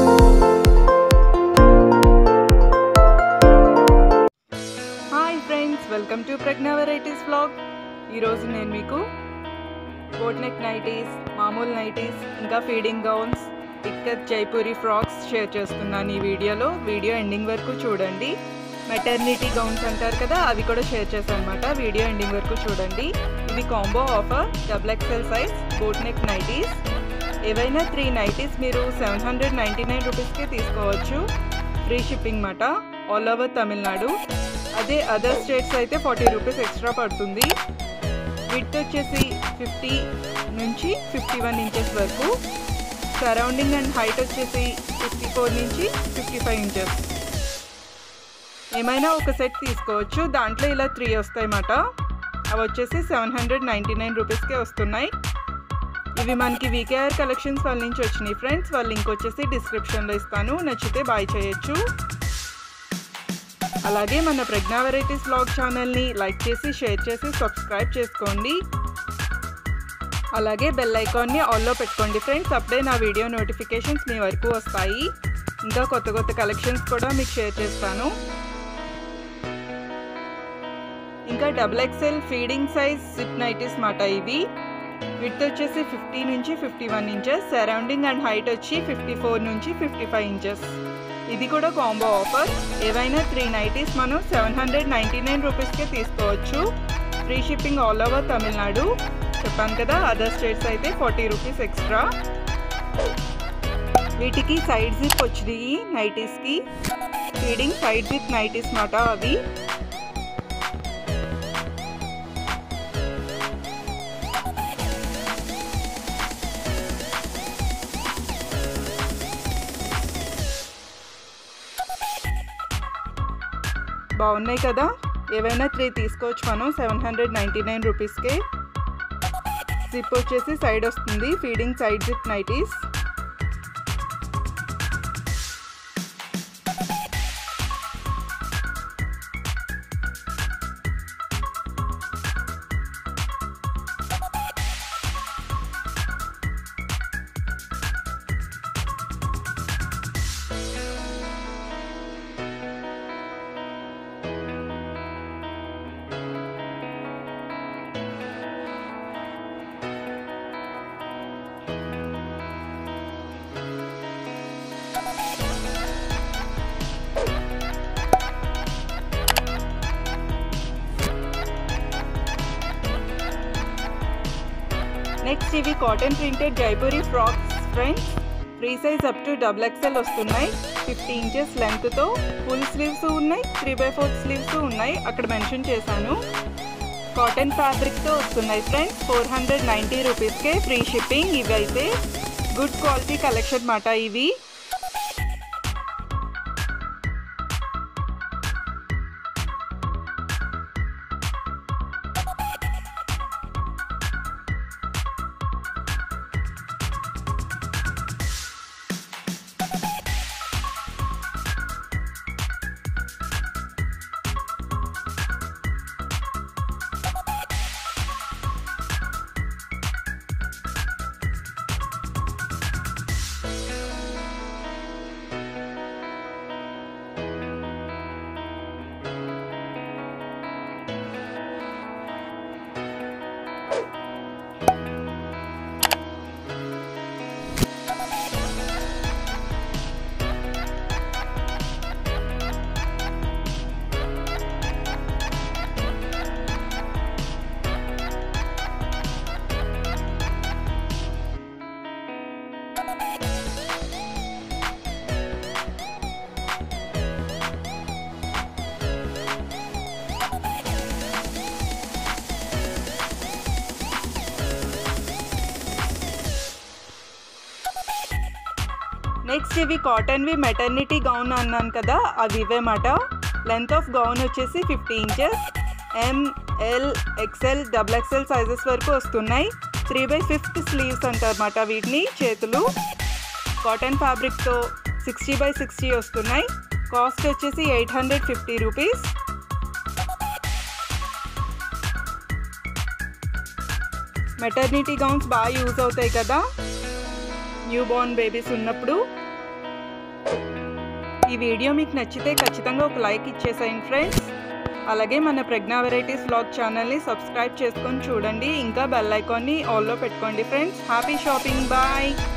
hi friends welcome to Pragna varieties blog ఈరోజు నేను మీకు బోట్ నెక్ నైటీస్ మామూలు నైటీస్ ఇంకా feeding gowns ikat Jaipuri frocks share చేస్తున్నాను ఈ వీడియోలో వీడియో ఎండింగ్ వరకు చూడండి మెటర్నిటీ గౌన్స్ అంటారు కదా అవి కూడా షేర్ చేశాను అనమాట వీడియో ఎండింగ్ వరకు చూడండి ఇవి combo offer double XL size boat neck nighties ఏవైనా త్రీ నైటీస్ మీరు సెవెన్ హండ్రెడ్ నైంటీ నైన్ రూపీస్కి తీసుకోవచ్చు ఫ్రీ షిప్పింగ్ మాట ఆల్ ఓవర్ తమిళనాడు అదే అదర్ స్టేట్స్ అయితే ఫార్టీ రూపీస్ ఎక్స్ట్రా పడుతుంది విత్ వచ్చేసి ఫిఫ్టీ నుంచి ఫిఫ్టీ వన్ ఇంచెస్ వరకు సరౌండింగ్ అండ్ హైట్ వచ్చేసి ఫిఫ్టీ ఫోర్ నుంచి ఫిఫ్టీ ఫైవ్ ఇంచెస్ ఏమైనా ఒక సెట్ తీసుకోవచ్చు దాంట్లో ఇలా త్రీ వస్తాయి అన్నమాట అవి వచ్చేసి సెవెన్ హండ్రెడ్ నైంటీ నైన్ రూపీస్కే వస్తున్నాయి ఇవి మనకి వీకేఆర్ కలెక్షన్స్ వాళ్ళ నుంచి వచ్చినాయి ఫ్రెండ్స్ వాళ్ళ లింక్ వచ్చేసి డిస్క్రిప్షన్లో ఇస్తాను నచ్చితే బాయ్ చేయొచ్చు అలాగే మన ప్రజ్ఞా వెరైటీస్ బ్లాగ్ ఛానల్ని లైక్ చేసి షేర్ చేసి సబ్స్క్రైబ్ చేసుకోండి అలాగే బెల్ ఐకాన్ని ఆల్లో పెట్టుకోండి ఫ్రెండ్స్ అప్పుడే నా వీడియో నోటిఫికేషన్స్ మీ వరకు వస్తాయి ఇంకా కొత్త కొత్త కలెక్షన్స్ కూడా మీకు షేర్ చేస్తాను ఇంకా double XL feeding size zip nighties మాట ఇవి విత్ వచ్చేసి ఫిఫ్టీ నుంచి fifty one inches surrounding and height వచ్చి ఫిఫ్టీ ఫోర్ నుంచి ఫిఫ్టీ ఫైవ్ ఇంచెస్ ఇది కూడా కాంబో ఆఫర్ ఏవైనా త్రీ నైటీస్ మనం సెవెన్ హండ్రెడ్ నైంటీ నైన్ రూపీస్కే తీసుకోవచ్చు free shipping all over Tamil Nadu చెప్పాను కదా అదర్ స్టేట్స్ అయితే ఫార్టీ రూపీస్ ఎక్స్ట్రా వీటికి సైడ్ జిప్ వచ్చినాయి నైటీస్కి ఫీడింగ్ సైడ్ జిప్ నైటీస్ మాట అవి బాగున్నాయి కదా ఏవైనా త్రీ తీసుకోవచ్చు మనం సెవెన్ హండ్రెడ్ నైంటీ నైన్ రూపీస్కే జిప్ వచ్చేసి సైడ్ వస్తుంది feeding side zip nighties next ఇవి cotton printed Jaipuri frocks friends free size up to double XL వస్తున్నాయి ఫిఫ్టీ ఇంచెస్ లెంత్తో ఫుల్ స్లీవ్స్ ఉన్నాయి త్రీ బై ఫోర్త్ స్లీవ్స్ ఉన్నాయి అక్కడ మెన్షన్ చేశాను కాటన్ ఫ్యాబ్రిక్తో వస్తున్నాయి ఫ్రెండ్స్ ఫోర్ హండ్రెడ్ నైంటీ రూపీస్కే ఫ్రీ షిప్పింగ్ ఇవి అయితే గుడ్ క్వాలిటీ కలెక్షన్ మాట ఇవి నెక్స్ట్ ఇవి కాటన్వి మెటర్నిటీ గౌన్ అన్నాను కదా అవి ఇవే మాట లెంత్ ఆఫ్ గౌన్ వచ్చేసి fifty inches M L XL double XL sizes వరకు వస్తున్నాయి త్రీ బై ఫిఫ్త్ స్లీవ్స్ అంటారన్నమాట వీటిని చేతులు కాటన్ ఫ్యాబ్రిక్తో సిక్స్టీ బై సిక్స్టీ వస్తున్నాయి కాస్ట్ వచ్చేసి eight hundred fifty rupees maternity gowns బాగా యూజ్ అవుతాయి కదా న్యూ బోర్న్ బేబీస్ ఉన్నప్పుడు ఈ వీడియో మీకు నచ్చితే ఖచ్చితంగా ఒక లైక్ ఇచ్చేసేయండి ఫ్రెండ్స్ అలాగే మన ప్రజ్ఞా వెరైటీస్ వ్లాగ్ ఛానల్ని సబ్స్క్రైబ్ చేసుకొని చూడండి ఇంకా బెల్ ఐకాన్ని ఆల్లో పెట్టుకోండి ఫ్రెండ్స్ హ్యాపీ షాపింగ్ బాయ్